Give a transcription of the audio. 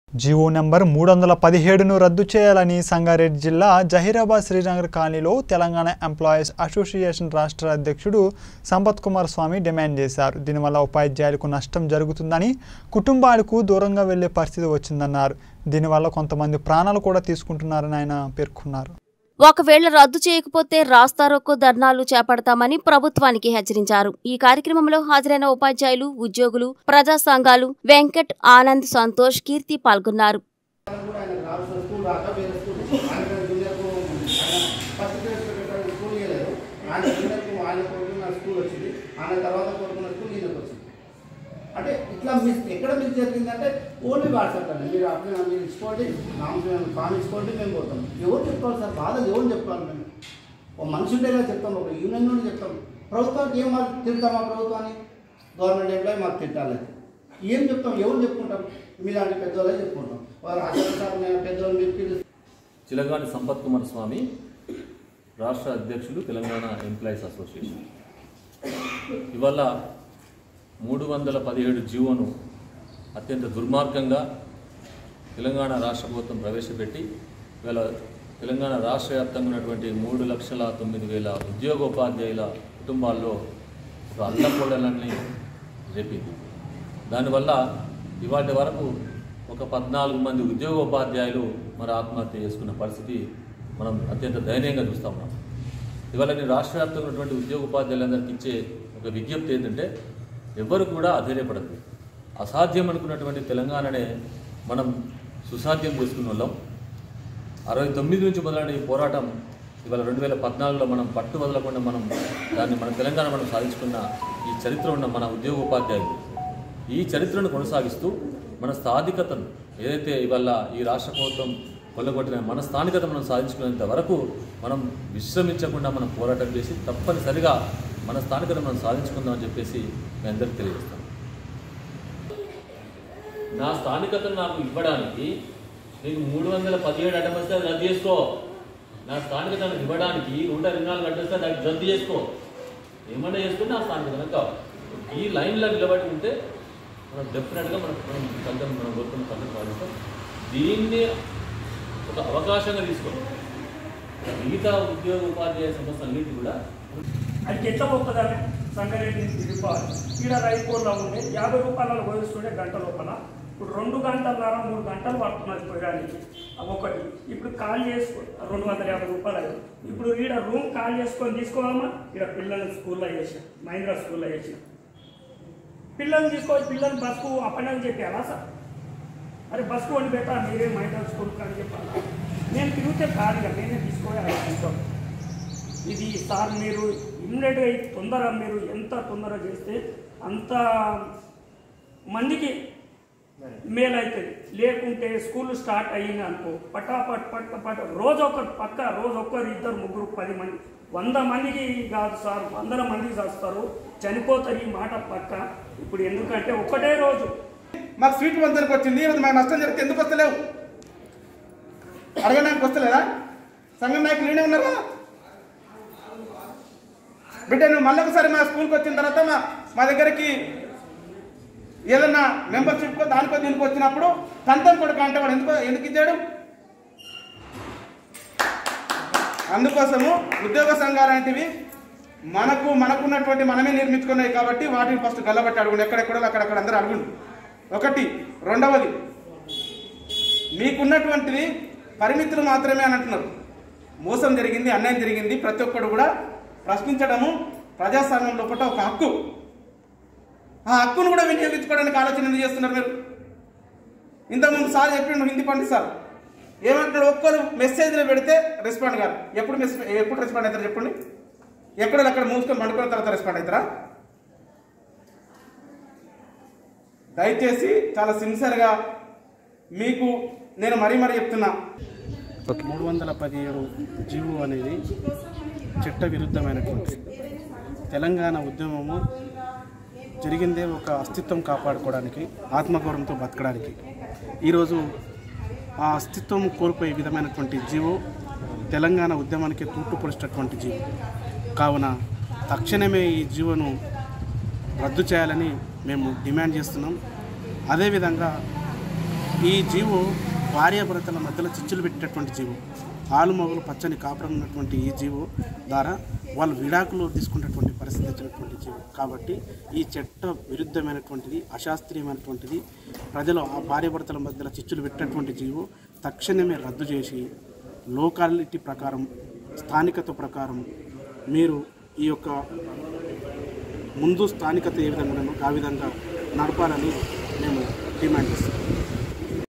GO number మూడు వందల పదిహేడును రద్దు చేయాలని సంగారెడ్డి జిల్లా జహీరాబాద్ శ్రీనగర్ కాలనీలో తెలంగాణ ఎంప్లాయీస్ అసోసియేషన్ రాష్ట్ర అధ్యక్షుడు సంపత్ కుమార్ స్వామి డిమాండ్ చేశారు దీనివల్ల ఉపాధ్యాయులకు నష్టం జరుగుతుందని కుటుంబాలకు దూరంగా వెళ్లే పరిస్థితి వచ్చిందన్నారు దీనివల్ల కొంతమంది ప్రాణాలు కూడా తీసుకుంటున్నారని ఆయన పేర్కొన్నారు ఒకవేళ రద్దు చేయకపోతే రాస్తారోకో ధర్నాలు చేపడతామని ప్రభుత్వానికి హెచ్చరించారు ఈ కార్యక్రమంలో హాజరైన ఉపాధ్యాయులు ఉద్యోగులు ప్రజా సంఘాలు వెంకట్ ఆనంద్ సంతోష్ కీర్తి పాల్గొన్నారు కూడా ఆయన రావాల్సిన స్కూల్ రాక వేరే స్కూల్ ఆయన జూనియర్కు ఆయన ఫస్ట్ క్లాస్ పెట్టడానికి స్కూల్ ఇవ్వలేదు ఆయన జూనియర్కు ఆయన కోరుకున్న స్కూల్ వచ్చింది ఆయన తర్వాత కోరుకున్న స్కూల్ ఈయనకు వచ్చింది అంటే ఇట్లా మిస్ ఎక్కడ మిస్ జరిగిందంటే ఓన్లీ వాట్సాప్ అండి మీరు అప్పుడు మీరు ఇచ్చుకోండి నామం ఫామ్ ఇచ్చుకోండి మేము పోతాం ఎవరు చెప్పుకోవాలి సార్ బాధ ఎవరు చెప్పుకోవాలి మేము ఒక మనిషి ఉండేలా చెప్తాం ఒక యూనియన్ నుండి చెప్తాం ప్రభుత్వానికి ఏం మాకు తిడతామా ప్రభుత్వాన్ని గవర్నమెంట్ ఎంప్లాయీ మాకు తిట్టాలి ఏం చెప్తాం ఎవరు చెప్పుకుంటాం మీలాంటి పెద్దవాళ్ళే చెప్పుకుంటాం వాళ్ళు అసలు సార్ మేము పెద్దవాళ్ళు మీరు పిలుస్తాం చిలగాని సంపత్ కుమార్ స్వామి రాష్ట్ర అధ్యక్షులు తెలంగాణ ఎంప్లాయీస్ అసోసియేషన్ ఇవాళ మూడు వందల పదిహేడు జీవోను అత్యంత దుర్మార్గంగా తెలంగాణ రాష్ట్ర ప్రభుత్వం ప్రవేశపెట్టి ఇవాళ తెలంగాణ రాష్ట్ర వ్యాప్తంగా ఉన్నటువంటి మూడు లక్షల తొమ్మిది వేల ఉద్యోగోపాధ్యాయుల కుటుంబాల్లో ఒక అల్లపొడలని రేపింది దానివల్ల ఇవాటి వరకు ఒక పద్నాలుగు మంది ఉద్యోగోపాధ్యాయులు మరి ఆత్మహత్య చేసుకున్న పరిస్థితి మనం అత్యంత దయనీయంగా చూస్తా ఉన్నాం ఇవాళ నేను రాష్ట్ర వ్యాప్తంగా ఉన్నటువంటి ఉద్యోగ ఉపాధ్యాయులందరికీ ఇచ్చే ఒక విజ్ఞప్తి ఏంటంటే ఎవ్వరు కూడా అధైర్యపడదు అసాధ్యం అనుకున్నటువంటి తెలంగాణనే మనం సుసాధ్యం చేసుకున్న వాళ్ళం అరవై తొమ్మిది నుంచి మొదలైన ఈ పోరాటం ఇవాళ రెండు వేల పద్నాలుగులో మనం పట్టు వదలకుండా మనం దాన్ని మన తెలంగాణ మనం సాధించుకున్న ఈ చరిత్ర ఉన్న మన ఉద్యోగ ఉపాధ్యాయులు ఈ చరిత్రను కొనసాగిస్తూ మన స్థానికతను ఏదైతే ఇవాళ ఈ రాష్ట్ర ప్రభుత్వం కొల్లగొట్టిన మన స్థానికత మనం సాధించుకునేంత వరకు మనం విశ్రమించకుండా మనం పోరాటం చేసి తప్పనిసరిగా మన స్థానికత మనం సాధించుకుందామని చెప్పేసి మీ అందరికీ తెలియజేస్తాను నా స్థానికతను నాకు ఇవ్వడానికి నీకు మూడు వందల పదిహేడు అడ్డం వస్తే అది రద్దు చేసుకో నా స్థానికతను ఇవ్వడానికి నూట ఇరవై నాలుగు అడ్డం వస్తే దాన్ని రద్దు చేసుకో ఏమన్నా చేసుకుని నా స్థానికత కావాలి ఈ లైన్లో నిలబడి ఉంటే మనం డెఫినెట్గా మనం మనం ఫలితం మనం కోరుకున్న ఫలితం సాధిస్తాం దీన్ని ఒక అవకాశంగా తీసుకోండి మిగతా ఉద్యోగ ఉపాధ్యాయ సంస్థలన్నింటి కూడా అది ఎట్లా పోతుందని సంగారెడ్డి నుంచి తిరుపాలి ఈడ రైతుల్లో ఉండే యాభై రూపాయలలో పోయిస్తుండే గంట లోపల ఇప్పుడు రెండు గంటలన్నర మూడు గంటలు పడుతున్నది పోయడానికి అవి ఒకటి ఇప్పుడు కాల్ చేసుకో రెండు వందల యాభై రూపాయలు అయ్యి ఇప్పుడు ఈడ రూమ్ కాల్ చేసుకొని తీసుకోవాలమ్మా ఈడ పిల్లల్ని స్కూల్లో వేసాం మహేంద్ర స్కూల్లో వేసాం పిల్లల్ని తీసుకోవాలి పిల్లల్ని బస్కు అప్పని చెప్పారా సార్ అరే బస్కు వండి పెట్టా మీరే మహేంద్ర స్కూల్ అని చెప్పాలా నేను తిరిగితే కాదు ఇక నేనే తీసుకోవాలి అది తీసుకో ఇది సార్ మీరు ఇమ్మీడియట్గా ఈ తొందర మీరు ఎంత తొందర చేస్తే అంత మందికి మేలు అవుతుంది లేకుంటే స్కూల్ స్టార్ట్ అయ్యింది అనుకో పటాపట్ పట్ట పట్ట రోజు ఒక పక్క రోజు ఒక్కరు ఇద్దరు ముగ్గురు పది మంది వంద మందికి కాదు సార్ వందల మందికి చేస్తారు చనిపోతారు ఈ మాట పక్క ఇప్పుడు ఎందుకంటే ఒకటే రోజు మాకు స్వీట్ వంతెనకు వచ్చింది ఈరోజు మాకు నష్టం జరిగితే ఎందుకు వస్తలేవు అడగడానికి వస్తలేదా సంఘం నాయకులు నేనే ఉన్నారు కదా బిడ్డ నువ్వు మళ్ళీ ఒకసారి మా స్కూల్కి వచ్చిన తర్వాత మా మా దగ్గరికి ఏదన్నా మెంబర్షిప్ దానికో దీనికి వచ్చినప్పుడు తంతం కొడుకు అంటే వాడు ఎందుకు ఎందుకు ఇచ్చాడు అందుకోసము ఉద్యోగ సంఘాలు లాంటివి మనకు మనకున్నటువంటి మనమే నిర్మించుకున్నాయి కాబట్టి వాటిని ఫస్ట్ గల్లబట్టి అడుగుండి ఎక్కడెక్కడో అక్కడక్కడ అందరూ అడుగుండి ఒకటి రెండవది మీకున్నటువంటిది పరిమితులు మాత్రమే అని అంటున్నారు మోసం జరిగింది అన్యాయం జరిగింది ప్రతి ఒక్కడు కూడా ప్రశ్నించడము ప్రజాస్వామ్యం లోపల ఒక హక్కు ఆ హక్కును కూడా వినియోగించుకోవడానికి ఆలోచన ఎందుకు చేస్తున్నారు మీరు ఇంతకుముందు సార్ చెప్పిండు హిందీ పండిత్ సార్ ఏమంటాడు ఒక్కరు మెసేజ్లో పెడితే రెస్పాండ్ కాదు ఎప్పుడు మెసేజ్ ఎప్పుడు రెస్పాండ్ అవుతారు చెప్పండి ఎక్కడ అక్కడ మూసుకొని పండుకున్న తర్వాత రెస్పాండ్ అవుతారా దయచేసి చాలా సిన్సియర్గా మీకు నేను మరీ మరీ చెప్తున్నా మూడు వందల పదిహేడు జీవో అనేది చట్ట విరుద్ధమైనటువంటి తెలంగాణ ఉద్యమము జరిగిందే ఒక అస్తిత్వం కాపాడుకోవడానికి ఆత్మగౌరవంతో బతకడానికి ఈరోజు ఆ అస్తిత్వం కోల్పోయే విధమైనటువంటి జీవో తెలంగాణ ఉద్యమానికి తూట్లు పొడిచినటువంటి జీవో కావున తక్షణమే ఈ జీవోను రద్దు చేయాలని మేము డిమాండ్ చేస్తున్నాం అదేవిధంగా ఈ జీవో భార్యాభర్తల మధ్యలో చిచ్చులు పెట్టేటటువంటి జీవో ఆలు మొగలు పచ్చని కాపురం ఉన్నటువంటి ఈ జీవో ద్వారా వాళ్ళు విడాకులు తీసుకున్నటువంటి పరిస్థితి వచ్చినటువంటి జీవో కాబట్టి ఈ చట్ట విరుద్ధమైనటువంటిది అశాస్త్రీయమైనటువంటిది ప్రజలు ఆ భార్యాభర్తల మధ్యలో చిచ్చులు పెట్టినటువంటి జీవో తక్షణమే రద్దు చేసి లోకాలిటీ ప్రకారం స్థానికత ప్రకారం మీరు ఈ యొక్క ముందు స్థానికత ఏ విధంగా ఉన్నదో ఆ విధంగా నడపాలని మేము డిమాండ్ చేస్తాం